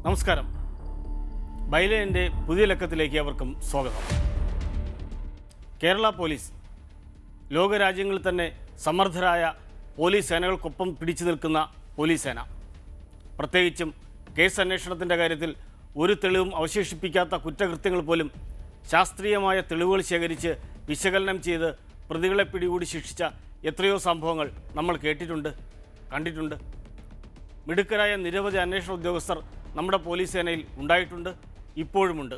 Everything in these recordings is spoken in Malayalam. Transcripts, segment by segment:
നമസ്കാരം ബൈലൻ്റെ പുതിയ ലക്കത്തിലേക്ക് അവർക്കും സ്വാഗതം കേരള പോലീസ് ലോകരാജ്യങ്ങളിൽ തന്നെ സമർത്ഥരായ പോലീസ് സേനകൾക്കൊപ്പം പിടിച്ചു നിൽക്കുന്ന പോലീസ് സേന പ്രത്യേകിച്ചും കേസ് അന്വേഷണത്തിൻ്റെ കാര്യത്തിൽ ഒരു തെളിവും അവശേഷിപ്പിക്കാത്ത കുറ്റകൃത്യങ്ങൾ പോലും ശാസ്ത്രീയമായ തെളിവുകൾ ശേഖരിച്ച് വിശകലനം ചെയ്ത് പ്രതികളെ പിടികൂടി ശിക്ഷിച്ച എത്രയോ സംഭവങ്ങൾ നമ്മൾ കേട്ടിട്ടുണ്ട് കണ്ടിട്ടുണ്ട് മിടുക്കരായ നിരവധി അന്വേഷണ ഉദ്യോഗസ്ഥർ നമ്മുടെ പോലീസ് സേനയിൽ ഉണ്ടായിട്ടുണ്ട് ഇപ്പോഴുമുണ്ട്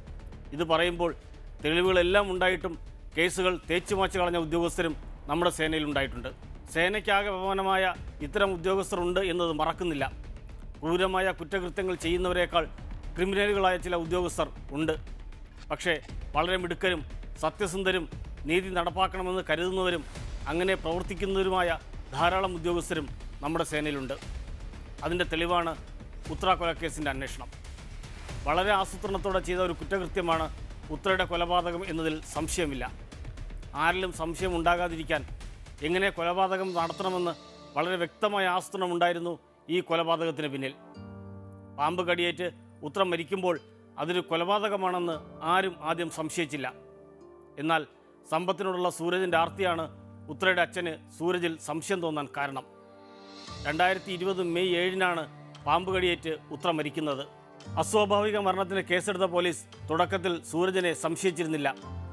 ഇത് പറയുമ്പോൾ തെളിവുകളെല്ലാം ഉണ്ടായിട്ടും കേസുകൾ തേച്ചുമാച്ച് കളഞ്ഞ ഉദ്യോഗസ്ഥരും നമ്മുടെ സേനയിൽ ഉണ്ടായിട്ടുണ്ട് സേനയ്ക്കാകെ അപമാനമായ ഇത്തരം ഉദ്യോഗസ്ഥർ ഉണ്ട് എന്നത് മറക്കുന്നില്ല ക്രൂരമായ കുറ്റകൃത്യങ്ങൾ ചെയ്യുന്നവരെക്കാൾ ക്രിമിനലുകളായ ചില ഉദ്യോഗസ്ഥർ ഉണ്ട് പക്ഷേ വളരെ മിടുക്കരും സത്യസന്ധരും നീതി നടപ്പാക്കണമെന്ന് കരുതുന്നവരും അങ്ങനെ പ്രവർത്തിക്കുന്നവരുമായ ധാരാളം ഉദ്യോഗസ്ഥരും നമ്മുടെ സേനയിലുണ്ട് അതിൻ്റെ തെളിവാണ് ഉത്ര കൊലക്കേസിൻ്റെ അന്വേഷണം വളരെ ആസൂത്രണത്തോടെ ചെയ്ത ഒരു കുറ്റകൃത്യമാണ് ഉത്രയുടെ കൊലപാതകം എന്നതിൽ സംശയമില്ല ആരിലും സംശയം ഉണ്ടാകാതിരിക്കാൻ എങ്ങനെ കൊലപാതകം നടത്തണമെന്ന് വളരെ വ്യക്തമായ ആസൂത്രണം ഉണ്ടായിരുന്നു ഈ കൊലപാതകത്തിന് പിന്നിൽ പാമ്പ് കടിയേറ്റ് ഉത്രം മരിക്കുമ്പോൾ അതൊരു കൊലപാതകമാണെന്ന് ആരും ആദ്യം സംശയിച്ചില്ല എന്നാൽ സമ്പത്തിനോടുള്ള സൂരജിൻ്റെ ആർത്തിയാണ് ഉത്രയുടെ അച്ഛന് സൂരജിൽ സംശയം തോന്നാൻ കാരണം രണ്ടായിരത്തി ഇരുപത് മെയ് ഏഴിനാണ് പാമ്പ് കടിയേറ്റ് ഉത്ര മരിക്കുന്നത് അസ്വാഭാവിക മരണത്തിന് കേസെടുത്ത പോലീസ് തുടക്കത്തിൽ സൂരജിനെ സംശയിച്ചിരുന്നില്ല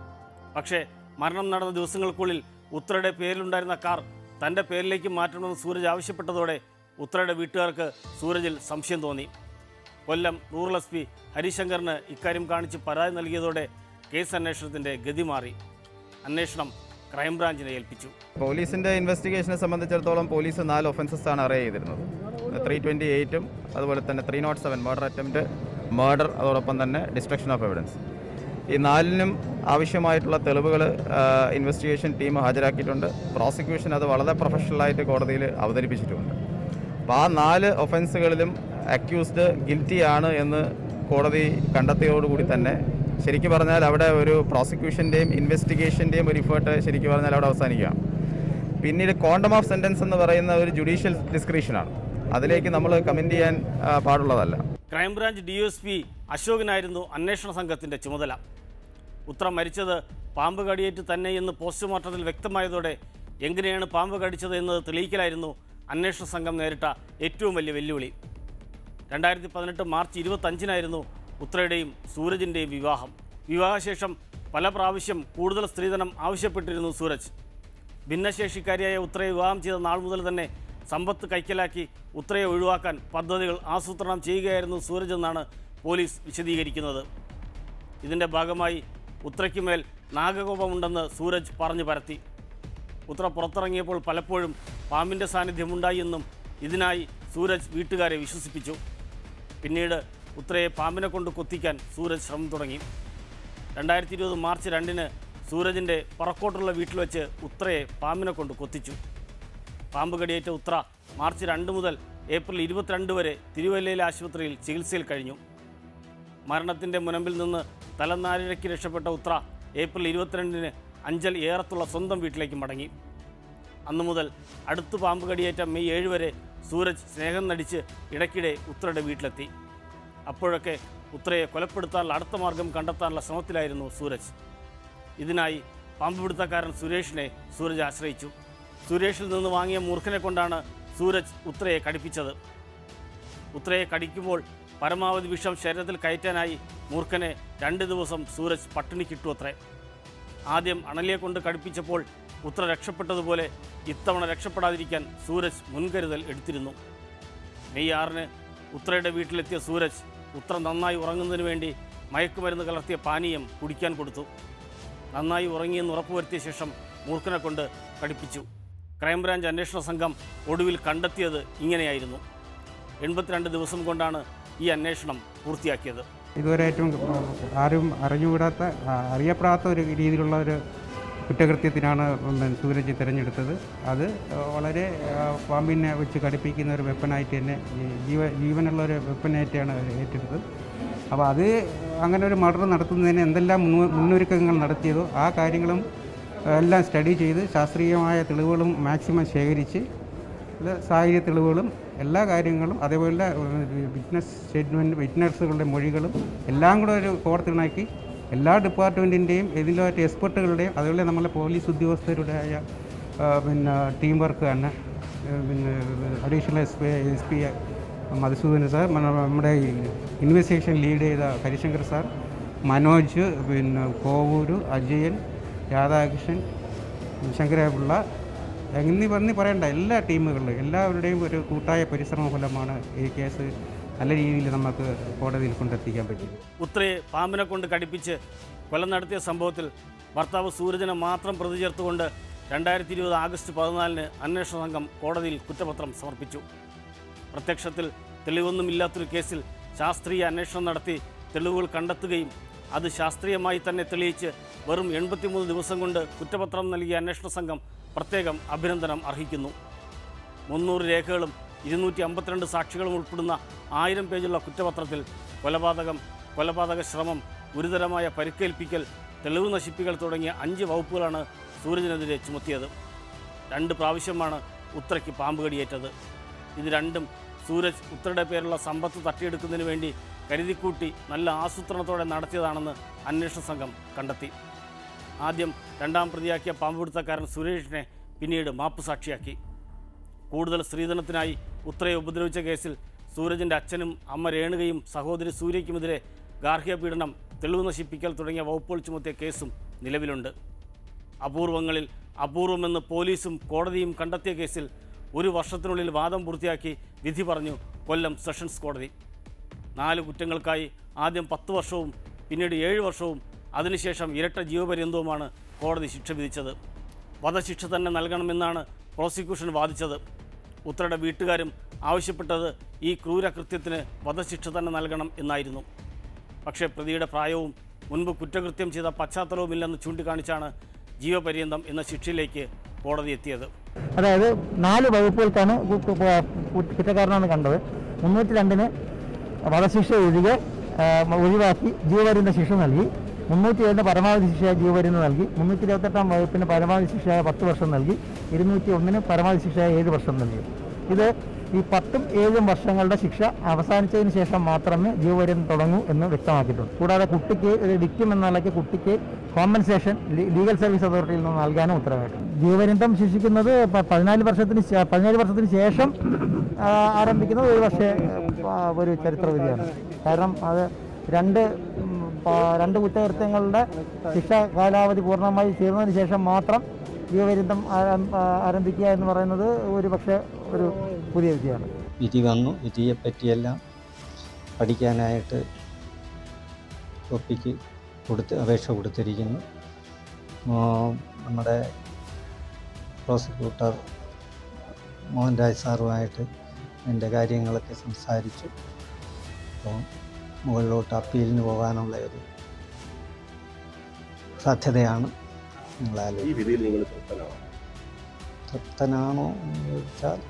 പക്ഷേ മരണം നടന്ന ദിവസങ്ങൾക്കുള്ളിൽ ഉത്രയുടെ പേരിലുണ്ടായിരുന്ന കാർ തൻ്റെ പേരിലേക്ക് മാറ്റണമെന്ന് സൂരജ് ആവശ്യപ്പെട്ടതോടെ ഉത്രയുടെ വീട്ടുകാർക്ക് സൂരജിൽ സംശയം തോന്നി കൊല്ലം റൂറൽ എസ് പി ഹരിശങ്കറിന് ഇക്കാര്യം കാണിച്ച് പരാതി നൽകിയതോടെ കേസ് അന്വേഷണത്തിൻ്റെ ഗതി മാറി അന്വേഷണം ക്രൈംബ്രാഞ്ചിനെ ഏൽപ്പിച്ചു പോലീസിൻ്റെ ഇൻവെസ്റ്റിഗേഷനെ സംബന്ധിച്ചിടത്തോളം പോലീസ് നാല് ഒഫൻസസ് ആണ് അറേ ചെയ്തിരുന്നത് ത്രീ ട്വൻറ്റി എയ്റ്റും അതുപോലെ തന്നെ three naught seven murder attempt murder അതോടൊപ്പം തന്നെ ഡിസ്ട്രക്ഷൻ ഓഫ് എവിഡൻസ് ഈ നാലിനും ആവശ്യമായിട്ടുള്ള തെളിവുകൾ ഇൻവെസ്റ്റിഗേഷൻ ടീം ഹാജരാക്കിയിട്ടുണ്ട് പ്രോസിക്യൂഷൻ അത് വളരെ പ്രൊഫഷണലായിട്ട് കോടതിയിൽ അവതരിപ്പിച്ചിട്ടുമുണ്ട് അപ്പോൾ ആ നാല് ഒഫൻസുകളിലും അക്യൂസ്ഡ് ഗിൽറ്റി ആണ് എന്ന് കോടതി കണ്ടെത്തിയതോടുകൂടി തന്നെ ശരിക്കും പറഞ്ഞാൽ അവിടെ ഒരു പ്രോസിക്യൂഷൻ്റെയും ഇൻവെസ്റ്റിഗേഷൻ്റെയും ഒരു ഇഫേർട്ട് ശരിക്കും പറഞ്ഞാൽ അവിടെ അവസാനിക്കുകയാണ് പിന്നീട് ക്വാണ്ടം ഓഫ് സെൻറ്റൻസ് എന്ന് പറയുന്ന ഒരു ജുഡീഷ്യൽ ഡിസ്ക്രിപ്ഷനാണ് അതിലേക്ക് നമ്മൾ കമൻറ്റ് ചെയ്യാൻ ആ, പാടുള്ളതല്ല ക്രൈംബ്രാഞ്ച് ഡി എസ് പി അശോകനായിരുന്നു അന്വേഷണ സംഘത്തിൻ്റെ ചുമതല ഉത്രം മരിച്ചത് പാമ്പ് കടിയേറ്റ് തന്നെ എന്ന് പോസ്റ്റ്മോർട്ടത്തിൽ വ്യക്തമായതോടെ എങ്ങനെയാണ് പാമ്പ് കടിച്ചത് എന്നത് തെളിയിക്കലായിരുന്നു അന്വേഷണ സംഘം നേരിട്ട ഏറ്റവും വലിയ വെല്ലുവിളി രണ്ടായിരത്തി പതിനെട്ട് മാർച്ച് ഇരുപത്തഞ്ചിനായിരുന്നു ഉത്രയുടെയും സൂരജിൻ്റെയും വിവാഹം വിവാഹശേഷം പല പ്രാവശ്യം കൂടുതൽ സ്ത്രീധനം ആവശ്യപ്പെട്ടിരുന്നു സൂരജ് ഭിന്നശേഷിക്കാരിയായ ഉത്രയെ വിവാഹം ചെയ്ത നാൾ മുതൽ തന്നെ സമ്പത്ത് കൈക്കലാക്കി ഉത്രയെ ഒഴിവാക്കാൻ പദ്ധതികൾ ആസൂത്രണം ചെയ്യുകയായിരുന്നു സൂരജ് എന്നാണ് പോലീസ് വിശദീകരിക്കുന്നത് ഇതിൻ്റെ ഭാഗമായി ഉത്രയ്ക്ക് മേൽ നാഗകോപമുണ്ടെന്ന് സൂരജ് പറഞ്ഞു പരത്തി ഉത്ര പുറത്തിറങ്ങിയപ്പോൾ പലപ്പോഴും പാമ്പിൻ്റെ സാന്നിധ്യമുണ്ടായി എന്നും ഇതിനായി സൂരജ് വീട്ടുകാരെ വിശ്വസിപ്പിച്ചു പിന്നീട് ഉത്രയെ പാമ്പിനെ കൊണ്ട് കൊത്തിക്കാൻ സൂരജ് ശ്രമം തുടങ്ങി രണ്ടായിരത്തി ഇരുപത് മാർച്ച് രണ്ടിന് സൂരജിൻ്റെ പറക്കോട്ടുള്ള വീട്ടിൽ വെച്ച് ഉത്രയെ പാമ്പിനെ കൊണ്ട് കൊത്തിച്ചു പാമ്പ് കടിയേറ്റ ഉത്ര മാർച്ച് രണ്ട് മുതൽ ഏപ്രിൽ ഇരുപത്തിരണ്ട് വരെ തിരുവല്ലയിലെ ആശുപത്രിയിൽ ചികിത്സയിൽ കഴിഞ്ഞു മരണത്തിൻ്റെ മുനമ്പിൽ നിന്ന് തലനാരിഴയ്ക്ക് രക്ഷപ്പെട്ട ഉത്ര ഏപ്രിൽ ഇരുപത്തിരണ്ടിന് അഞ്ചൽ ഏറത്തുള്ള സ്വന്തം വീട്ടിലേക്ക് മടങ്ങി അന്നു മുതൽ അടുത്ത് പാമ്പ് കടിയേറ്റ മെയ് ഏഴ് വരെ സൂരജ് സ്നേഹം നടിച്ച് ഇടയ്ക്കിടെ ഉത്രയുടെ വീട്ടിലെത്തി അപ്പോഴൊക്കെ ഉത്രയെ കൊലപ്പെടുത്താനുള്ള അടുത്ത മാർഗം കണ്ടെത്താനുള്ള ശ്രമത്തിലായിരുന്നു സൂരജ് ഇതിനായി പാമ്പ് പിടുത്തക്കാരൻ സുരേഷിനെ സൂരജ് ആശ്രയിച്ചു സുരേഷിൽ നിന്ന് വാങ്ങിയ മൂർഖനെ കൊണ്ടാണ് സൂരജ് ഉത്രയെ കടിപ്പിച്ചത് ഉത്രയെ കടിക്കുമ്പോൾ പരമാവധി വിഷം ശരീരത്തിൽ കയറ്റാനായി മൂർഖനെ രണ്ട് ദിവസം സൂരജ് പട്ടിണിക്കിട്ടു അത്രേ ആദ്യം അണലിയെ കൊണ്ട് കടുപ്പിച്ചപ്പോൾ ഉത്ര രക്ഷപ്പെട്ടതുപോലെ ഇത്തവണ രക്ഷപ്പെടാതിരിക്കാൻ സൂരജ് മുൻകരുതൽ എടുത്തിരുന്നു മെയ് ആറിന് ഉത്രയുടെ വീട്ടിലെത്തിയ സൂരജ് ഉത്ര നന്നായി ഉറങ്ങുന്നതിന് വേണ്ടി മയക്കുമരുന്ന് കലർത്തിയ പാനീയം കുടിക്കാൻ കൊടുത്തു നന്നായി ഉറങ്ങിയെന്ന് ഉറപ്പുവരുത്തിയ ശേഷം മൂർഖനെ കൊണ്ട് കടിപ്പിച്ചു ക്രൈംബ്രാഞ്ച് അന്വേഷണ സംഘം ഒടുവിൽ കണ്ടെത്തിയത് ഇങ്ങനെയായിരുന്നു എൺപത്തിരണ്ട് ദിവസം കൊണ്ടാണ് ഈ അന്വേഷണം പൂർത്തിയാക്കിയത് ഇതുവരെ ഏറ്റവും ആരും അറിഞ്ഞുകൂടാത്ത ആ, അറിയപ്പെടാത്ത ഒരു രീതിയിലുള്ള ഒരു കുറ്റകൃത്യത്തിനാണ് പിന്നെ സൂരജ് തിരഞ്ഞെടുത്തത് അത് വളരെ ആ, പാമ്പിനെ വെച്ച് കടിപ്പിക്കുന്ന ഒരു വെപ്പനായിട്ട് തന്നെ ഈ- ജീവ ജീവനുള്ള ഒരു വെപ്പനായിട്ടാണ് അവർ ഏറ്റെടുത്തത് അപ്പോൾ അത് അങ്ങനെ ഒരു മർഡർ നടത്തുന്നതിന് എന്തെല്ലാം മുന്നോ- മുന്നൊരുക്കങ്ങൾ നടത്തിയതോ ആ കാര്യങ്ങളും എല്ലാം സ്റ്റഡി ചെയ്ത് ശാസ്ത്രീയമായ തെളിവുകളും മാക്സിമം ശേഖരിച്ച് ഇത് സാഹചര്യ തെളിവുകളും എല്ലാ കാര്യങ്ങളും അതേപോലെ വിറ്റ്നസ് സ്റ്റേറ്റ്മെൻറ്റ് വിറ്റ്നസ്സുകളുടെ മൊഴികളും എല്ലാം കൂടെ ഒരു കോർത്തിണക്കി എല്ലാ ഡിപ്പാർട്ട്മെൻറ്റിൻ്റെയും ഇതിൻ്റെ എക്സ്പെർട്ടുകളുടെയും അതുപോലെ നമ്മളെ പോലീസ് ഉദ്യോഗസ്ഥരുടെയായ ആ, പിന്നെ ടീം വർക്ക് തന്നെ ആ, പിന്നെ additional S P S P Madhusudan sir മ- നമ്മുടെ ഇൻവെസ്റ്റിഗേഷൻ ലീഡ് ചെയ്ത ഹരിശങ്കർ സാർ മനോജ് പിന്നെ കോവൂര് അജയൻ രാധാകൃഷ്ണൻ ശങ്കരപിള്ള എന്നീ പറഞ്ഞ് പറയണ്ട എല്ലാ ടീമുകളിലും എല്ലാവരുടെയും ഒരു കൂട്ടായ പരിശ്രമ ഫലമാണ് ഈ കേസ് നല്ല രീതിയിൽ നമുക്ക് കോടതിയിൽ കൊണ്ടെത്തിക്കാൻ പറ്റിയത് ഉത്രയെ പാമ്പിനെ കൊണ്ട് കടിപ്പിച്ച് കൊലം നടത്തിയ സംഭവത്തിൽ ഭർത്താവ് സൂരജിനെ മാത്രം പ്രതി ചേർത്തുകൊണ്ട് രണ്ടായിരത്തി ഇരുപത് ആഗസ്റ്റ് പതിനാലിന് അന്വേഷണ സംഘം കോടതിയിൽ കുറ്റപത്രം സമർപ്പിച്ചു പ്രത്യക്ഷത്തിൽ തെളിവൊന്നുമില്ലാത്തൊരു കേസിൽ ശാസ്ത്രീയ അന്വേഷണം നടത്തി തെളിവുകൾ കണ്ടെത്തുകയും അത് ശാസ്ത്രീയമായി തന്നെ തെളിയിച്ച് വെറും എൺപത്തിമൂന്ന് ദിവസം കൊണ്ട് കുറ്റപത്രം നൽകിയ അന്വേഷണ സംഘം പ്രത്യേകം അഭിനന്ദനം അർഹിക്കുന്നു മുന്നൂറ് രേഖകളും ഇരുന്നൂറ്റി അമ്പത്തിരണ്ട് സാക്ഷികളും ഉൾപ്പെടുന്ന ആയിരം പേജുള്ള കുറ്റപത്രത്തിൽ കൊലപാതകം കൊലപാതക ശ്രമം ഗുരുതരമായ പരിക്കേൽപ്പിക്കൽ തെളിവ് നശിപ്പിക്കൽ തുടങ്ങിയ അഞ്ച് വകുപ്പുകളാണ് സൂരജിനെതിരെ ചുമത്തിയത് രണ്ട് പ്രാവശ്യമാണ് ഉത്രയ്ക്ക് പാമ്പ് കടിയേറ്റത് ഇത് രണ്ടും സൂരജ് ഉത്രയുടെ പേരുള്ള സമ്പത്ത് തട്ടിയെടുക്കുന്നതിന് വേണ്ടി കരുതിക്കൂട്ടി നല്ല ആസൂത്രണത്തോടെ നടത്തിയതാണെന്ന് അന്വേഷണ സംഘം കണ്ടെത്തി ആദ്യം രണ്ടാം പ്രതിയാക്കിയ പാമ്പുപിടുത്തക്കാരൻ സുരേഷിനെ പിന്നീട് മാപ്പ് സാക്ഷിയാക്കി കൂടുതൽ സ്ത്രീധനത്തിനായി ഉത്രയെ ഉപദ്രവിച്ച കേസിൽ സൂരജിൻ്റെ അച്ഛനും അമ്മ രേണുകയും സഹോദരി സൂര്യയ്ക്കുമെതിരെ ഗാർഹിക പീഡനം തെളിവ് നശിപ്പിക്കൽ തുടങ്ങിയ വകുപ്പുകൾ ചുമത്തിയ കേസും നിലവിലുണ്ട് അപൂർവങ്ങളിൽ അപൂർവമെന്ന് പോലീസും കോടതിയും കണ്ടെത്തിയ കേസിൽ ഒരു വർഷത്തിനുള്ളിൽ വാദം പൂർത്തിയാക്കി വിധി പറഞ്ഞു കൊല്ലം സെഷൻസ് കോടതി നാല് കുറ്റങ്ങൾക്കായി ആദ്യം പത്ത് വർഷവും പിന്നീട് ഏഴ് വർഷവും അതിനുശേഷം ഇരട്ട ജീവപര്യന്തവുമാണ് കോടതി ശിക്ഷ വിധിച്ചത് വധശിക്ഷ തന്നെ നൽകണമെന്നാണ് പ്രോസിക്യൂഷൻ വാദിച്ചത് ഉത്രയുടെ വീട്ടുകാരും ആവശ്യപ്പെട്ടത് ഈ ക്രൂരകൃത്യത്തിന് വധശിക്ഷ തന്നെ നൽകണം എന്നായിരുന്നു പക്ഷേ പ്രതിയുടെ പ്രായവും മുൻപ് കുറ്റകൃത്യം ചെയ്ത പശ്ചാത്തലവുമില്ലെന്ന് ചൂണ്ടിക്കാണിച്ചാണ് ജീവപര്യന്തം എന്ന ശിക്ഷയിലേക്ക് കോടതി എത്തിയത് അതായത് നാല് വകുപ്പുകൾക്കാണ് കു- കു- കു- കുറ്റക്കാരനാണ് കണ്ടത് മുന്നൂറ്റി രണ്ടിന് വധശിക്ഷ ഒഴികെ ആ, ഒഴിവാക്കി ജീവപര്യന്ത ശിക്ഷ നൽകി മുന്നൂറ്റി ഏഴിന് പരമാവധി ശിക്ഷയായ ജീവപര്യന്തം നൽകി മുന്നൂറ്റി ഇരുപത്തെട്ടാം വകുപ്പിന് പരമാവധി ശിക്ഷയായ പത്ത് വർഷം നൽകി ഇരുന്നൂറ്റി ഒന്നിന് പരമാവധി ശിക്ഷയായ ഏഴ് വർഷം നൽകി ഇത് ഈ പത്തും ഏഴും വർഷങ്ങളുടെ ശിക്ഷ അവസാനിച്ചതിന് ശേഷം മാത്രമേ ജീവപര്യന്തം തുടങ്ങൂ എന്ന് വ്യക്തമാക്കിയിട്ടുണ്ട് കൂടാതെ കുട്ടിക്ക് ഒരു വിക്ടിം എന്ന നിലയ്ക്ക് കുട്ടിക്ക് കോമ്പൻസേഷൻ ലീഗൽ സർവീസ് അതോറിറ്റിയിൽ നിന്ന് നൽകാനും ഉത്തരവായിട്ടുണ്ട് ജീവപര്യന്തം ശിക്ഷിക്കുന്നത് പ- പതിനാല് വർഷത്തിന് ശേ- പതിനാല് വർഷത്തിന് ശേഷം ആ, ആരംഭിക്കുന്നത് ഒരു പക്ഷേ ആ, ഒരു ചരിത്രവിധിയാണ് കാരണം അത് രണ്ട് ഉം, പ- രണ്ട് കുറ്റകൃത്യങ്ങളുടെ ശിക്ഷ കാലാവധി പൂർണ്ണമായി തീർന്നതിന് ശേഷം മാത്രം ജീവപര്യന്തം ആരം- ആ, ആരംഭിക്കുക എന്ന് പറയുന്നത് ഒരു പക്ഷേ ഒരു പുതിയ വിധിയാണ് വിധി വന്നു വിധിയെ പറ്റിയെല്ലാം പഠിക്കാനായിട്ട് ഒപ്പിക്ക് കൊടുത്ത് അപേക്ഷ കൊടുത്തിരിക്കുന്നു ആ, നമ്മുടെ പ്രോസിക്യൂട്ടർ മോഹൻരാജ് സാറുമായിട്ട് എൻ്റെ കാര്യങ്ങളൊക്കെ സംസാരിച്ചു അപ്പോൾ മുകളിലോട്ട് അപ്പീലിന് പോകാനുള്ള ഒരു സാധ്യതയാണ് നിങ്ങൾ ഈ ആലോചിക്കുന്നത് വിധിയിൽ നിങ്ങൾ തൃപ്തനാണോ തൃപ്തനാണോ എന്ന് ചോദിച്ചാൽ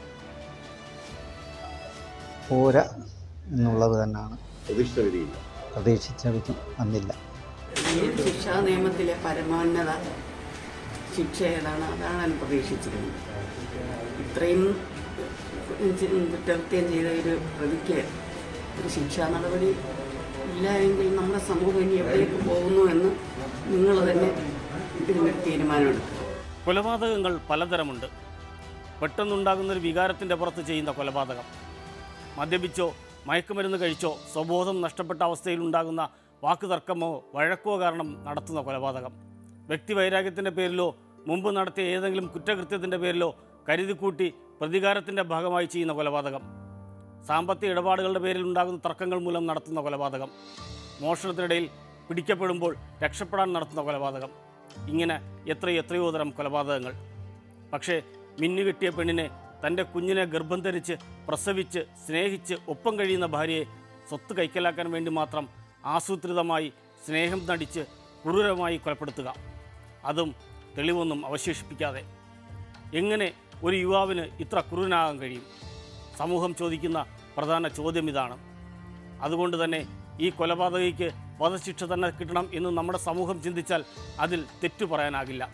പോരാ എന്നുള്ളത് തന്നെയാണ് പ്രതീക്ഷിച്ച വിധിയില്ല പ്രതീക്ഷിച്ച വിധി വന്നില്ല ഈ ശിക്ഷാ നിയമത്തിലെ പരമോന്നത ശിക്ഷ ഏതാണ് അതാണ് ഞാൻ പ്രതീക്ഷിച്ചിരുന്നത് ഇത്രയും ചി- കുറ്റകൃത്യം ചെയ്ത ഒരു പ്രതിക്ക് ഒരു ശിക്ഷാ നടപടി ഇല്ല എങ്കിൽ നമ്മുടെ സമൂഹം ഇനി എവിടേക്ക് പോകുന്നു എന്ന് നിങ്ങൾ തന്നെ ഇതിനൊരു തീരുമാനമെടുക്കുക കൊലപാതകങ്ങൾ പലതരമുണ്ട് പെട്ടെന്നുണ്ടാകുന്ന ഒരു വികാരത്തിൻ്റെ പുറത്ത് ചെയ്യുന്ന കൊലപാതകം മദ്യപിച്ചോ മയക്കുമരുന്ന് കഴിച്ചോ സ്വബോധം നഷ്ടപ്പെട്ട അവസ്ഥയിൽ ഉണ്ടാകുന്ന വാക്കുതർക്കമോ വഴക്കോ കാരണം നടത്തുന്ന കൊലപാതകം വ്യക്തിവൈരാഗ്യത്തിൻ്റെ പേരിലോ മുമ്പ് നടത്തിയ ഏതെങ്കിലും കുറ്റകൃത്യത്തിൻ്റെ പേരിലോ കരുതിക്കൂട്ടി പ്രതികാരത്തിൻ്റെ ഭാഗമായി ചെയ്യുന്ന കൊലപാതകം സാമ്പത്തിക ഇടപാടുകളുടെ പേരിൽ ഉണ്ടാകുന്ന തർക്കങ്ങൾ മൂലം നടത്തുന്ന കൊലപാതകം മോഷണത്തിനിടയിൽ പിടിക്കപ്പെടുമ്പോൾ രക്ഷപ്പെടാൻ നടത്തുന്ന കൊലപാതകം ഇങ്ങനെ എത്രയോ എത്രയോ തരം കൊലപാതകങ്ങൾ പക്ഷേ മിന്നുകിട്ടിയ പെണ്ണിനെ തൻ്റെ കുഞ്ഞിനെ ഗർഭം ധരിച്ച് പ്രസവിച്ച് സ്നേഹിച്ച് ഒപ്പം കഴിയുന്ന ഭാര്യയെ സ്വത്ത് കൈക്കലാക്കാൻ വേണ്ടി മാത്രം ആസൂത്രിതമായി സ്നേഹം നടിച്ച് ക്രൂരമായി കൊലപ്പെടുത്തുക അതും തെളിവൊന്നും അവശേഷിപ്പിക്കാതെ എങ്ങനെ ഒരു യുവാവിന് ഇത്ര ക്രൂരനാകാൻ കഴിയും സമൂഹം ചോദിക്കുന്ന പ്രധാന ചോദ്യം ഇതാണ് അതുകൊണ്ട് തന്നെ ഈ കൊലപാതകയ്ക്ക് വധശിക്ഷ തന്നെ കിട്ടണം എന്ന് നമ്മുടെ സമൂഹം ചിന്തിച്ചാൽ അതിൽ തെറ്റു പറയാനാകില്ല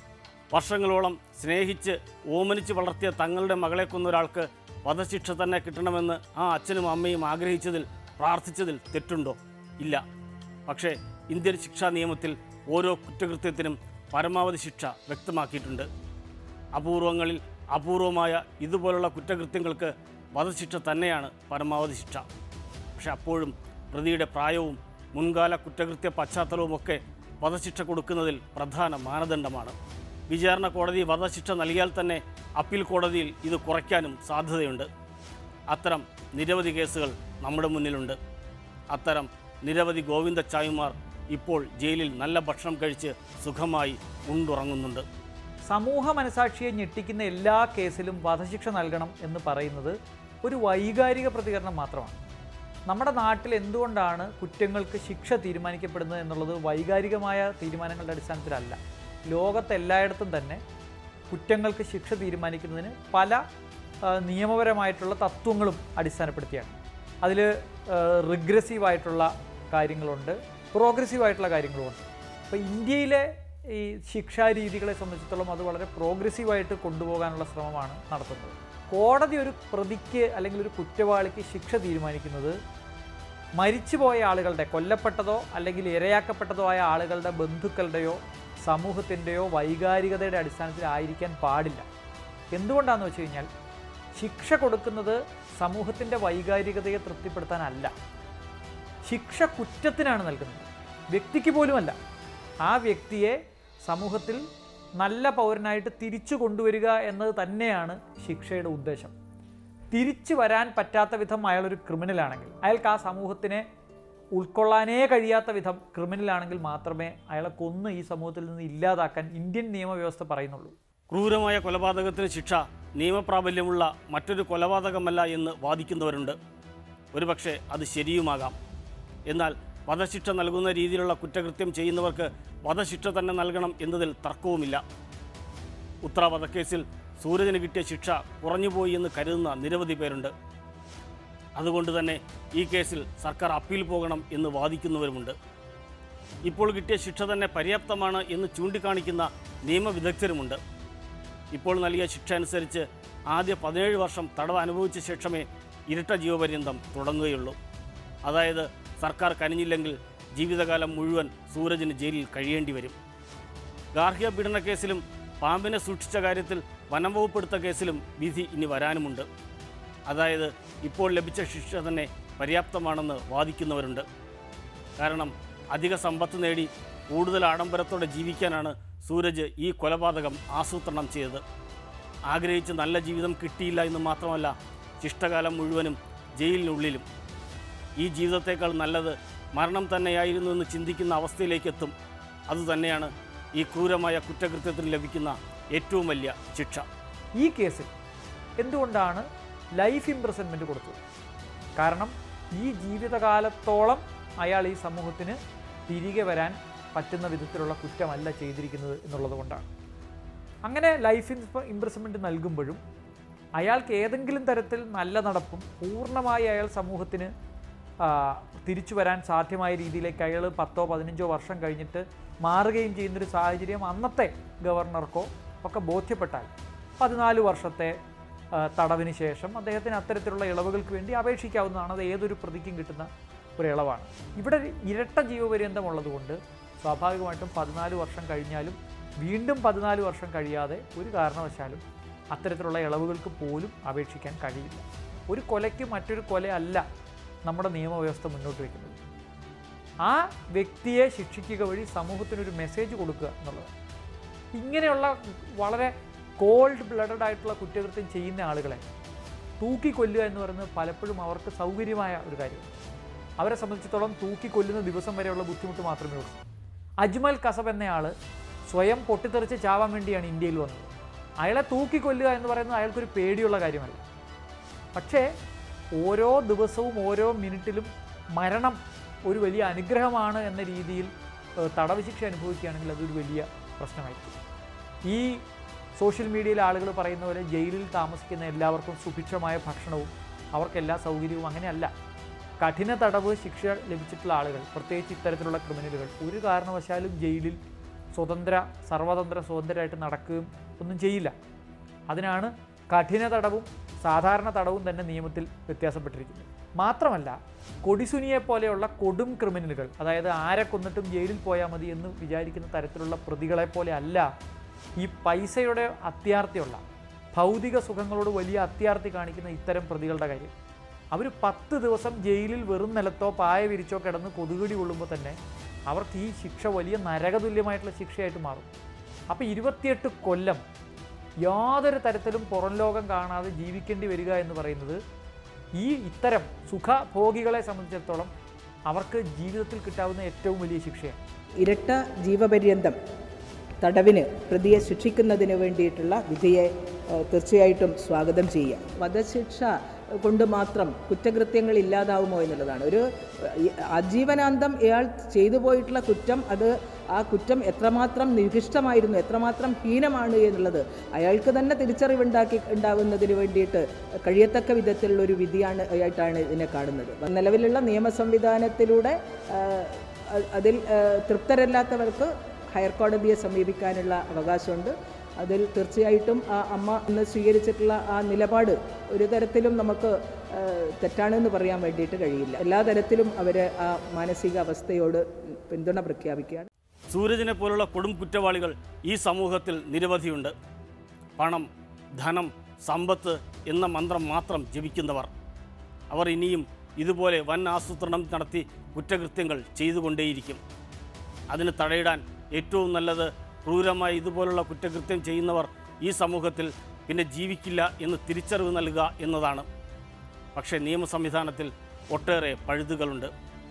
വർഷങ്ങളോളം സ്നേഹിച്ച് ഓമനിച്ച് വളർത്തിയ തങ്ങളുടെ മകളെ കൊന്ന ഒരാൾക്ക് വധശിക്ഷ തന്നെ കിട്ടണമെന്ന് ആ അച്ഛനും അമ്മയും ആഗ്രഹിച്ചതിൽ പ്രാർത്ഥിച്ചതിൽ തെറ്റുണ്ടോ ഇല്ല പക്ഷേ ഇന്ത്യൻ ശിക്ഷാ നിയമത്തിൽ ഓരോ കുറ്റകൃത്യത്തിനും പരമാവധി ശിക്ഷ വ്യക്തമാക്കിയിട്ടുണ്ട് അപൂർവങ്ങളിൽ അപൂർവമായ ഇതുപോലുള്ള കുറ്റകൃത്യങ്ങൾക്ക് വധശിക്ഷ തന്നെയാണ് പരമാവധി ശിക്ഷ പക്ഷെ അപ്പോഴും പ്രതിയുടെ പ്രായവും മുൻകാല കുറ്റകൃത്യ പശ്ചാത്തലവുമൊക്കെ വധശിക്ഷ കൊടുക്കുന്നതിൽ പ്രധാന മാനദണ്ഡമാണ് വിചാരണ കോടതി വധശിക്ഷ നൽകിയാൽ തന്നെ അപ്പീൽ കോടതിയിൽ ഇത് കുറയ്ക്കാനും സാധ്യതയുണ്ട് അത്തരം നിരവധി കേസുകൾ നമ്മുടെ മുന്നിലുണ്ട് അത്തരം നിരവധി ഗോവിന്ദ ചായുമാർ ഇപ്പോൾ ജയിലിൽ നല്ല ഭക്ഷണം കഴിച്ച് സുഖമായി ഉണ്ടുറങ്ങുന്നുണ്ട് സമൂഹ മനസാക്ഷിയെ ഞെട്ടിക്കുന്ന എല്ലാ കേസിലും വധശിക്ഷ നൽകണം എന്ന് പറയുന്നത് ഒരു വൈകാരിക പ്രതികരണം മാത്രമാണ് നമ്മുടെ നാട്ടിൽ എന്തുകൊണ്ടാണ് കുറ്റങ്ങൾക്ക് ശിക്ഷ തീരുമാനിക്കപ്പെടുന്നത് എന്നുള്ളത് വൈകാരികമായ തീരുമാനങ്ങളുടെ അടിസ്ഥാനത്തിലല്ല ലോകത്തെല്ലായിടത്തും തന്നെ കുറ്റങ്ങൾക്ക് ശിക്ഷ തീരുമാനിക്കുന്നതിന് പല ആ, നിയമപരമായിട്ടുള്ള തത്വങ്ങളും അടിസ്ഥാനപ്പെടുത്തിയാണ് അതിൽ റിഗ്രസീവായിട്ടുള്ള കാര്യങ്ങളുണ്ട് പ്രോഗ്രസീവായിട്ടുള്ള കാര്യങ്ങളുമുണ്ട് അപ്പോൾ ഇന്ത്യയിലെ ഈ ശിക്ഷാ രീതികളെ സംബന്ധിച്ചിടത്തോളം അത് വളരെ പ്രോഗ്രസീവായിട്ട് കൊണ്ടുപോകാനുള്ള ശ്രമമാണ് നടത്തുന്നത് കോടതി ഒരു പ്രതിക്ക് അല്ലെങ്കിൽ ഒരു കുറ്റവാളിക്ക് ശിക്ഷ തീരുമാനിക്കുന്നത് മരിച്ചുപോയ ആളുകളുടെ കൊല്ലപ്പെട്ടതോ അല്ലെങ്കിൽ ഇരയാക്കപ്പെട്ടതോ ആയ ആളുകളുടെ ബന്ധുക്കളുടെയോ സമൂഹത്തിൻ്റെയോ വൈകാരികതയുടെ അടിസ്ഥാനത്തിലായിരിക്കാൻ പാടില്ല എന്തുകൊണ്ടാണെന്ന് വെച്ച് കഴിഞ്ഞാൽ ശിക്ഷ കൊടുക്കുന്നത് സമൂഹത്തിൻ്റെ വൈകാരികതയെ തൃപ്തിപ്പെടുത്താനല്ല ശിക്ഷ കുറ്റത്തിനാണ് നൽകുന്നത് വ്യക്തിക്ക് പോലുമല്ല ആ വ്യക്തിയെ സമൂഹത്തിൽ നല്ല പൗരനായിട്ട് തിരിച്ചു കൊണ്ടുവരിക എന്നത് തന്നെയാണ് ശിക്ഷയുടെ ഉദ്ദേശം തിരിച്ചു വരാൻ പറ്റാത്ത വിധം അയാളൊരു ക്രിമിനലാണെങ്കിൽ അയാൾക്ക് ആ സമൂഹത്തിനെ ഉൾക്കൊള്ളാനേ കഴിയാത്ത വിധം ക്രിമിനലാണെങ്കിൽ മാത്രമേ അയാളെ കൊന്ന് ഈ സമൂഹത്തിൽ നിന്ന് ഇല്ലാതാക്കാൻ ഇന്ത്യൻ നിയമവ്യവസ്ഥ പറയുന്നുള്ളൂ ക്രൂരമായ കൊലപാതകത്തിന് ശിക്ഷ നിയമപ്രാബല്യമുള്ള മറ്റൊരു കൊലപാതകമല്ല എന്ന് വാദിക്കുന്നവരുണ്ട് ഒരുപക്ഷെ അത് ശരിയുമാകാം എന്നാൽ വധശിക്ഷ നൽകുന്ന രീതിയിലുള്ള കുറ്റകൃത്യം ചെയ്യുന്നവർക്ക് വധശിക്ഷ തന്നെ നൽകണം എന്നതിൽ തർക്കവുമില്ല ഉത്തര വധക്കേസിൽ സൂരജിന് കിട്ടിയ ശിക്ഷ കുറഞ്ഞുപോയി എന്ന് കരുതുന്ന നിരവധി പേരുണ്ട് അതുകൊണ്ട് തന്നെ ഈ കേസിൽ സർക്കാർ അപ്പീൽ പോകണം എന്ന് വാദിക്കുന്നവരുമുണ്ട് ഇപ്പോൾ കിട്ടിയ ശിക്ഷ തന്നെ പര്യാപ്തമാണ് എന്ന് ചൂണ്ടിക്കാണിക്കുന്ന നിയമവിദഗ്ധരുമുണ്ട് ഇപ്പോൾ നൽകിയ ശിക്ഷ അനുസരിച്ച് ആദ്യ പതിനേഴ് വർഷം തടവ് അനുഭവിച്ച ശേഷമേ ഇരട്ട ജീവപര്യന്തം തുടങ്ങുകയുള്ളൂ അതായത് സർക്കാർ കനിഞ്ഞില്ലെങ്കിൽ ജീവിതകാലം മുഴുവൻ സൂരജിന് ജയിലിൽ കഴിയേണ്ടി വരും ഗാർഹിക പീഡന കേസിലും പാമ്പിനെ സൂക്ഷിച്ച കാര്യത്തിൽ വനം വകുപ്പ് എടുത്ത കേസിലും വിധി ഇനി വരാനുമുണ്ട് അതായത് ഇപ്പോൾ ലഭിച്ച ശിക്ഷ തന്നെ പര്യാപ്തമാണെന്ന് വാദിക്കുന്നവരുണ്ട് കാരണം അധിക സമ്പത്ത് നേടി കൂടുതൽ ആഡംബരത്തോടെ ജീവിക്കാനാണ് സൂരജ് ഈ കൊലപാതകം ആസൂത്രണം ചെയ്തത് ആഗ്രഹിച്ച് നല്ല ജീവിതം കിട്ടിയില്ല എന്ന് മാത്രമല്ല ശിഷ്ടകാലം മുഴുവനും ജയിലിനുള്ളിലും ഈ ജീവിതത്തേക്കാൾ നല്ലത് മരണം തന്നെയായിരുന്നു എന്ന് ചിന്തിക്കുന്ന അവസ്ഥയിലേക്ക് എത്തും അതുതന്നെയാണ് ഈ ക്രൂരമായ കുറ്റകൃത്യത്തിന് ലഭിക്കുന്ന ഏറ്റവും വലിയ ശിക്ഷ ഈ കേസിൽ എന്തുകൊണ്ടാണ് ലൈഫ് ഇംപ്രസൺമെൻറ്റ് കൊടുത്തത് കാരണം ഈ ജീവിതകാലത്തോളം അയാൾ ഈ സമൂഹത്തിന് തിരികെ വരാൻ പറ്റുന്ന വിധത്തിലുള്ള കുറ്റമല്ല ചെയ്തിരിക്കുന്നത് എന്നുള്ളത് കൊണ്ടാണ് അങ്ങനെ ലൈഫ് ഇംപ്രസൺമെൻറ്റ് നൽകുമ്പോഴും അയാൾക്ക് ഏതെങ്കിലും തരത്തിൽ നല്ല നടപ്പും പൂർണ്ണമായി അയാൾ സമൂഹത്തിന് ആ, തിരിച്ചു വരാൻ സാധ്യമായ രീതിയിലേക്ക് അയാൾ പത്തോ പതിനഞ്ചോ വർഷം കഴിഞ്ഞിട്ട് മാറുകയും ചെയ്യുന്നൊരു സാഹചര്യം അന്നത്തെ ഗവർണർക്കോ ഒക്കെ ബോധ്യപ്പെട്ടാൽ പതിനാല് വർഷത്തെ ആ, തടവിന് ശേഷം അദ്ദേഹത്തിന് അത്തരത്തിലുള്ള ഇളവുകൾക്ക് വേണ്ടി അപേക്ഷിക്കാവുന്നതാണ് അത് ഏതൊരു പ്രതിക്കും കിട്ടുന്ന ഒരു ഇളവാണ് ഇവിടെ ഒരു ഇരട്ട ജീവപര്യന്തം ഉള്ളതുകൊണ്ട് സ്വാഭാവികമായിട്ടും പതിനാല് വർഷം കഴിഞ്ഞാലും വീണ്ടും പതിനാല് വർഷം കഴിയാതെ ഒരു കാരണവശാലും അത്തരത്തിലുള്ള ഇളവുകൾക്ക് പോലും അപേക്ഷിക്കാൻ കഴിയില്ല ഒരു കൊലയ്ക്ക് മറ്റൊരു കൊലയല്ല നമ്മുടെ നിയമവ്യവസ്ഥ മുന്നോട്ട് വയ്ക്കുന്നത് ആ വ്യക്തിയെ ശിക്ഷിക്കുക വഴി സമൂഹത്തിനൊരു മെസ്സേജ് കൊടുക്കുക എന്നുള്ളത് ഇങ്ങനെയുള്ള വളരെ കോൾഡ് ബ്ലഡഡ് ആയിട്ടുള്ള കുറ്റകൃത്യം ചെയ്യുന്ന ആളുകളെ തൂക്കിക്കൊല്ലുക എന്ന് പറയുന്നത് പലപ്പോഴും അവർക്ക് സൗകര്യമായ ഒരു കാര്യമാണ് അവരെ സംബന്ധിച്ചിടത്തോളം തൂക്കിക്കൊല്ലുന്ന ദിവസം വരെയുള്ള ബുദ്ധിമുട്ട് മാത്രമേ ഉള്ളൂ അജ്മൽ കസബ് എന്നയാൾ സ്വയം പൊട്ടിത്തെറിച്ച് ചാവാൻ വേണ്ടിയാണ് ഇന്ത്യയിൽ വന്നത് അയാളെ തൂക്കിക്കൊല്ലുക എന്ന് പറയുന്നത് അയാൾക്കൊരു പേടിയുള്ള കാര്യമല്ല പക്ഷേ ഓരോ ദിവസവും ഓരോ മിനിറ്റിലും മരണം ഒരു വലിയ അനുഗ്രഹമാണ് എന്ന രീതിയിൽ ഏഹ്, തടവ് ശിക്ഷ അനുഭവിക്കുകയാണെങ്കിൽ അതൊരു വലിയ പ്രശ്നമായിരിക്കും ഈ സോഷ്യൽ മീഡിയയിലെ ആളുകൾ പറയുന്ന പോലെ ജയിലിൽ താമസിക്കുന്ന എല്ലാവർക്കും സുഭിക്ഷമായ ഭക്ഷണവും അവർക്ക് എല്ലാ സൗകര്യവും അങ്ങനെയല്ല കഠിന തടവ് ശിക്ഷ ലഭിച്ചിട്ടുള്ള ആളുകൾ പ്രത്യേകിച്ച് ഇത്തരത്തിലുള്ള ക്രിമിനലുകൾ ഒരു കാരണവശാലും ജയിലിൽ സ്വതന്ത്ര സർവതന്ത്ര സ്വതന്ത്രരായിട്ട് നടക്കുകയും ഒന്നും ചെയ്യില്ല അതിനാണ് കഠിന തടവും സാധാരണ തടവും തന്നെ നിയമത്തിൽ വ്യത്യാസപ്പെട്ടിരിക്കുന്നത് മാത്രമല്ല കൊടിസുനിയെ പോലെയുള്ള കൊടും ക്രിമിനലുകൾ അതായത് ആരെ കൊന്നിട്ടും ജയിലിൽ പോയാൽ മതി എന്ന് വിചാരിക്കുന്ന തരത്തിലുള്ള പ്രതികളെ പോലെ അല്ല ഈ പൈസയുടെ അത്യാർത്തിയുള്ള ഭൗതിക സുഖങ്ങളോട് വലിയ അത്യാർത്തി കാണിക്കുന്ന ഇത്തരം പ്രതികളുടെ കാര്യം അവർ പത്ത് ദിവസം ജയിലിൽ വെറും നിലത്തോ പായ വിരിച്ചോ കിടന്ന് കൊതുകടി കൊള്ളുമ്പോൾ തന്നെ അവർക്ക് ഈ ശിക്ഷ വലിയ നരകതുല്യമായിട്ടുള്ള ശിക്ഷയായിട്ട് മാറും അപ്പോൾ ഇരുപത്തിയെട്ട് കൊല്ലം യാതൊരു തരത്തിലും പുറം ലോകം കാണാതെ ജീവിക്കേണ്ടി വരിക എന്ന് പറയുന്നത് ഈ ഇത്തരം സുഖഭോഗികളെ സംബന്ധിച്ചിടത്തോളം അവർക്ക് ജീവിതത്തിൽ കിട്ടാവുന്ന ഏറ്റവും വലിയ ശിക്ഷയാണ് ഇരട്ട ജീവപര്യന്തം തടവിന് പ്രതിയെ ശിക്ഷിക്കുന്നതിന് വേണ്ടിയിട്ടുള്ള വിധിയെ ഏഹ്, തീർച്ചയായിട്ടും സ്വാഗതം ചെയ്യുക വധശിക്ഷ കൊണ്ട് മാത്രം കുറ്റകൃത്യങ്ങൾ ഇല്ലാതാവുമോ എന്നുള്ളതാണ് ഒരു ഏഹ്, ആജീവനാന്തം ഇയാൾ ചെയ്തു പോയിട്ടുള്ള കുറ്റം അത് ആ കുറ്റം എത്രമാത്രം നികൃഷ്ടമായിരുന്നു എത്രമാത്രം ഹീനമാണ് എന്നുള്ളത് അയാൾക്ക് തന്നെ തിരിച്ചറിവുണ്ടാക്കി ഉണ്ടാവുന്നതിന് വേണ്ടിയിട്ട് കഴിയത്തക്ക വിധത്തിലുള്ള ഒരു വിധിയാണ് ആയിട്ടാണ് ഇതിനെ കാണുന്നത് നിലവിലുള്ള നിയമ സംവിധാനത്തിലൂടെ ഏഹ്, അ- അതിൽ ഏഹ്, തൃപ്തരല്ലാത്തവർക്ക് ഹയർ കോടതിയെ സമീപിക്കാനുള്ള അവകാശമുണ്ട് അതിൽ തീർച്ചയായിട്ടും ആ അമ്മ ഇന്ന് സ്വീകരിച്ചിട്ടുള്ള ആ നിലപാട് ഒരു തരത്തിലും നമുക്ക് ഏഹ്, തെറ്റാണെന്ന് പറയാൻ വേണ്ടിയിട്ട് കഴിയില്ല എല്ലാ തരത്തിലും അവർ ആ മാനസിക അവസ്ഥയോട് പിന്തുണ പ്രഖ്യാപിക്കുകയാണ് സൂരജിനെ പോലുള്ള കൊടും കുറ്റവാളികൾ ഈ സമൂഹത്തിൽ നിരവധിയുണ്ട് പണം ധനം സമ്പത്ത് എന്ന മന്ത്രം മാത്രം ജപിക്കുന്നവർ അവർ ഇനിയും ഇതുപോലെ വൻ ആസൂത്രണം നടത്തി കുറ്റകൃത്യങ്ങൾ ചെയ്തുകൊണ്ടേയിരിക്കും അതിന് തടയിടാൻ ഏറ്റവും നല്ലത് ക്രൂരമായി ഇതുപോലുള്ള കുറ്റകൃത്യം ചെയ്യുന്നവർ ഈ സമൂഹത്തിൽ പിന്നെ ജീവിക്കില്ല എന്ന് തിരിച്ചറിവ് നൽകുക എന്നതാണ് പക്ഷേ നിയമ സംവിധാനത്തിൽ ഒട്ടേറെ പഴുതുകളുണ്ട്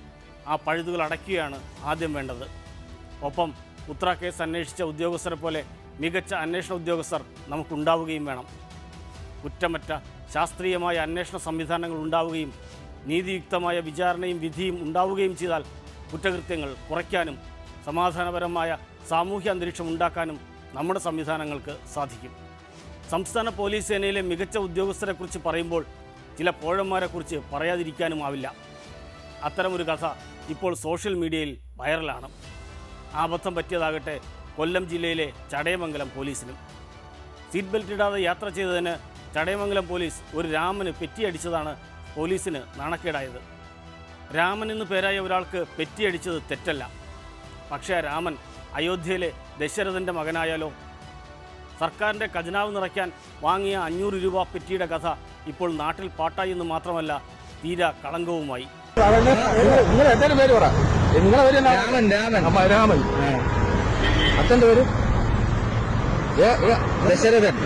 ആ പഴുതുകൾ അടയ്ക്കുകയാണ് ആദ്യം വേണ്ടത് ഒപ്പം ഉത്തര കേസ് അന്വേഷിച്ച ഉദ്യോഗസ്ഥരെ പോലെ മികച്ച അന്വേഷണ ഉദ്യോഗസ്ഥർ നമുക്കുണ്ടാവുകയും വേണം കുറ്റമറ്റ ശാസ്ത്രീയമായ അന്വേഷണ സംവിധാനങ്ങൾ ഉണ്ടാവുകയും നീതിയുക്തമായ വിചാരണയും വിധിയും ഉണ്ടാവുകയും ചെയ്താൽ കുറ്റകൃത്യങ്ങൾ കുറയ്ക്കാനും സമാധാനപരമായ സാമൂഹ്യ അന്തരീക്ഷം ഉണ്ടാക്കാനും നമ്മുടെ സംവിധാനങ്ങൾക്ക് സാധിക്കും സംസ്ഥാന പോലീസ് സേനയിലെ മികച്ച ഉദ്യോഗസ്ഥരെക്കുറിച്ച് പറയുമ്പോൾ ചില പോഴന്മാരെക്കുറിച്ച് പറയാതിരിക്കാനും ആവില്ല അത്തരമൊരു കഥ ഇപ്പോൾ സോഷ്യൽ മീഡിയയിൽ വൈറലാണ് ആബദ്ധം പറ്റിയതാകട്ടെ കൊല്ലം ജില്ലയിലെ ചടയമംഗലം പോലീസിനും സീറ്റ് ബെൽറ്റ് ഇടാതെ യാത്ര ചെയ്തതിന് ചടയമംഗലം പോലീസ് ഒരു രാമന് പെറ്റിയടിച്ചതാണ് പോലീസിന് നാണക്കേടായത് രാമൻ എന്ന് പേരായ ഒരാൾക്ക് പെറ്റിയടിച്ചത് തെറ്റല്ല പക്ഷേ ആ രാമൻ അയോധ്യയിലെ ദശരഥൻ്റെ മകനായാലോ സർക്കാരിൻ്റെ ഖജനാവ് നിറയ്ക്കാൻ വാങ്ങിയ അഞ്ഞൂറ് രൂപ പെറ്റിയുടെ കഥ ഇപ്പോൾ നാട്ടിൽ പാട്ടായി എന്ന് മാത്രമല്ല തീര കളങ്കവുമായി നിങ്ങൾ എന്റെ പേര് പറ നിങ്ങളെ പേര് രാമൻ രാമൻ അമ്മ രാമൻ അച്ഛന്റെ പേര് ദശരഥൻ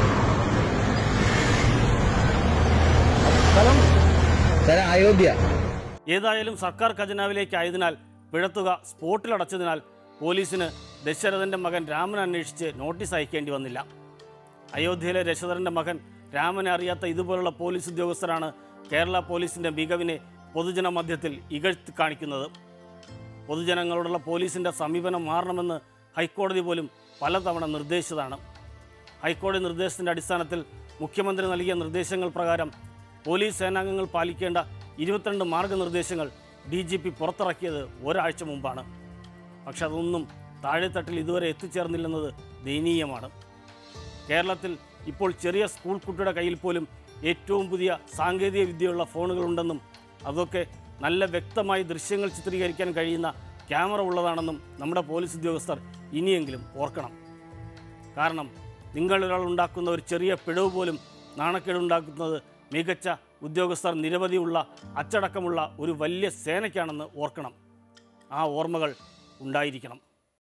സ്ഥലം സ്ഥലം അയോധ്യ ഏതായാലും സർക്കാർ ഖജനാവിലേക്ക് ആയതിനാൽ പിഴത്തുക സ്പോട്ടിൽ അടച്ചതിനാൽ പോലീസിന് ദശരഥൻ്റെ മകൻ രാമൻ അന്വേഷിച്ച് നോട്ടീസ് അയക്കേണ്ടി വന്നില്ല അയോധ്യയിലെ ദശരഥൻ്റെ മകൻ രാമനെ അറിയാത്ത ഇതുപോലുള്ള പോലീസ് ഉദ്യോഗസ്ഥരാണ് കേരള പോലീസിൻ്റെ മികവിനെ പൊതുജന മധ്യത്തിൽ ഇകഴ്ത്തി കാണിക്കുന്നത് പൊതുജനങ്ങളോടുള്ള പോലീസിൻ്റെ സമീപനം മാറണമെന്ന് ഹൈക്കോടതി പോലും പലതവണ നിർദ്ദേശിച്ചതാണ് ഹൈക്കോടതി നിർദ്ദേശത്തിൻ്റെ അടിസ്ഥാനത്തിൽ മുഖ്യമന്ത്രി നൽകിയ നിർദ്ദേശങ്ങൾ പ്രകാരം പോലീസ് സേനാംഗങ്ങൾ പാലിക്കേണ്ട ഇരുപത്തിരണ്ട് മാർഗനിർദ്ദേശങ്ങൾ ഡി ജി പി പുറത്തിറക്കിയത് ഒരാഴ്ച മുമ്പാണ് പക്ഷെ അതൊന്നും താഴെത്തട്ടിൽ ഇതുവരെ എത്തിച്ചേർന്നില്ലെന്നത് ദയനീയമാണ് കേരളത്തിൽ ഇപ്പോൾ ചെറിയ സ്കൂൾ കുട്ടിയുടെ കയ്യിൽ പോലും ഏറ്റവും പുതിയ സാങ്കേതിക വിദ്യയുള്ള ഫോണുകളുണ്ടെന്നും അതൊക്കെ നല്ല വ്യക്തമായി ദൃശ്യങ്ങൾ ചിത്രീകരിക്കാൻ കഴിയുന്ന ക്യാമറ ഉള്ളതാണെന്നും നമ്മുടെ പോലീസ് ഉദ്യോഗസ്ഥർ ഇനിയെങ്കിലും ഓർക്കണം കാരണം നിങ്ങളൊരാൾ ഉണ്ടാക്കുന്ന ഒരു ചെറിയ പിഴവ് പോലും നാണക്കേടുണ്ടാക്കുന്നത് മികച്ച ഉദ്യോഗസ്ഥർ നിരവധിയുള്ള അച്ചടക്കമുള്ള ഒരു വലിയ സേനയ്ക്കാണെന്ന് ഓർക്കണം ആ ഓർമ്മകൾ ഉണ്ടായിരിക്കണം